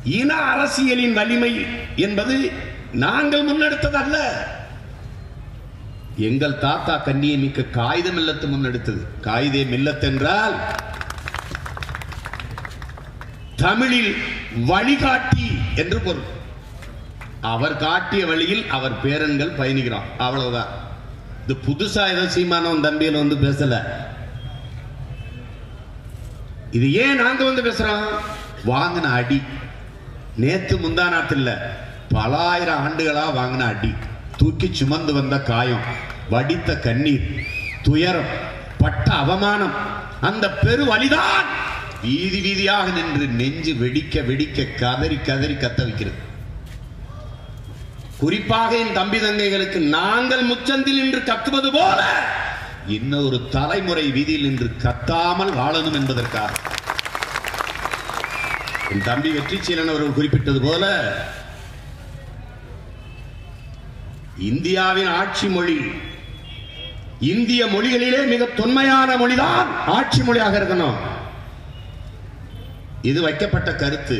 இன அரசியலின் வலிமை என்பது நாங்கள் முன்னெடுத்ததல்ல எங்கள் தாத்தா கண்ணியை மிக்க காகித மில்லத்து முன்னெடுத்தது காகிதே மில்லத் என்றால் தமிழில் வழிகாட்டி என்று பொருள் அவர் காட்டிய வழியில் அவர் பேரன்கள் பயணிக்கிறான் அவ்வளவுதான் இது புதுசா ஏதோ சீமானவன் தம்பியில் வந்து பேசல இது ஏன் நாங்க வந்து பேசுறோம் வாங்கின அடி நேத்து முந்தா நாட்டில் பல ஆயிரம் ஆண்டுகளா வாங்கின அடி தூக்கி சுமந்து வந்த காயம் வடித்த கண்ணீர் துயரம் பட்ட அவமானம் அந்த பெரு வழிதான் வீதி வீதியாக நின்று நெஞ்சு வெடிக்க வெடிக்க கதறி கதறி கத்த வைக்கிறது குறிப்பாக என் தம்பி தங்கைகளுக்கு நாங்கள் முச்சந்தில் நின்று கத்துவது போல இன்னொரு தலைமுறை வீதியில் நின்று கத்தாமல் வாழணும் என்பதற்காக என் தம்பி வெற்றிச்சீலன் அவர்கள் குறிப்பிட்டது போல இந்தியாவின் ஆட்சி மொழி இந்திய மொழிகளிலே மிக தொன்மையான மொழிதான் ஆட்சி மொழியாக இருக்கணும் இது வைக்கப்பட்ட கருத்து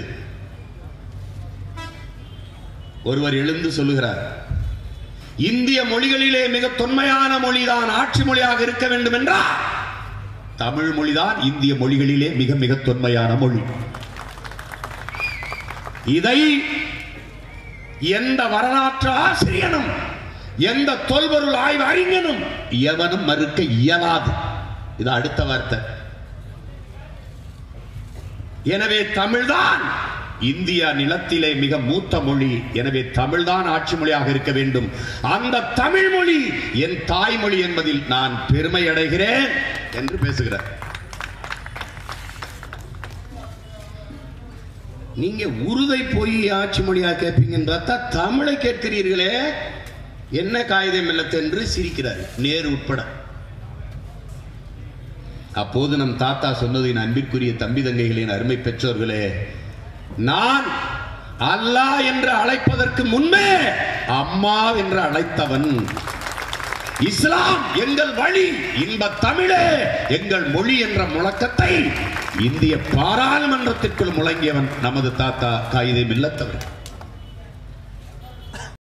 ஒருவர் எழுந்து சொல்லுகிறார் இந்திய மொழிகளிலே மிக தொன்மையான மொழிதான் ஆட்சி மொழியாக இருக்க வேண்டும் என்றால் தமிழ் மொழிதான் இந்திய மொழிகளிலே மிக மிக தொன்மையான மொழி இதை எந்த வரலாற்று ஆசிரியனும் எந்த தொல்பொருள் ஆய்வு அறிஞனும் எவனும் மறுக்க இயலாது இது அடுத்த வார்த்தை எனவே தமிழ்தான் இந்தியா நிலத்திலே மிக மூத்த மொழி எனவே தமிழ்தான் ஆட்சி மொழியாக இருக்க வேண்டும் அந்த தமிழ் மொழி என் தாய்மொழி என்பதில் நான் பெருமை அடைகிறேன் என்று பேசுகிறார் நீங்க உருதை போய் ஆட்சி மொழியா கேட்பீங்கன்னு பார்த்தா தமிழை கேட்கிறீர்களே என்ன காகிதம் இல்லத்து என்று சிரிக்கிறார் நேரு உட்பட அப்போது நம் தாத்தா சொன்னது என் அன்பிற்குரிய தம்பி தங்கைகளின் அருமை பெற்றோர்களே நான் அல்லாஹ் என்று அழைப்பதற்கு முன்பே அம்மா என்று அழைத்தவன் இஸ்லாம் எங்கள் வழி இன்ப தமிழே எங்கள் மொழி என்ற முழக்கத்தை இந்திய பாராளுமன்றத்திற்குள் முழங்கியவன் நமது தாத்தா காயிதே மில்லத்தவர்